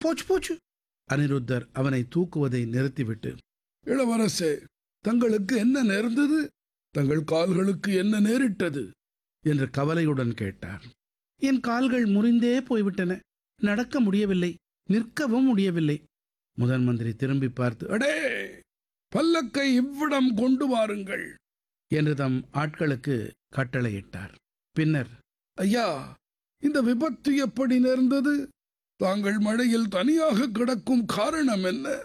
போச்சு போச்சு அனிருத்தர் அவனை தூக்குவதை நிறுத்திவிட்டு இளவரசே தங்களுக்கு என்ன நேர்ந்தது தங்கள் கால்களுக்கு என்ன நேரிட்டது என்று கவலையுடன் கேட்டார் என் கால்கள் முறிந்தே போய்விட்டன நடக்க முடியவில்லை நிற்கவும் முடியவில்லை முதன் மந்திரி திரும்பி பார்த்து அடே பல்லக்கை இவ்விடம் கொண்டு வாருங்கள் என்று தம் ஆட்களுக்கு கட்டளையிட்டார் பின்னர் ஐயா இந்த விபத்து எப்படி நேர்ந்தது தாங்கள் மழையில் தனியாக கிடக்கும் காரணம் என்ன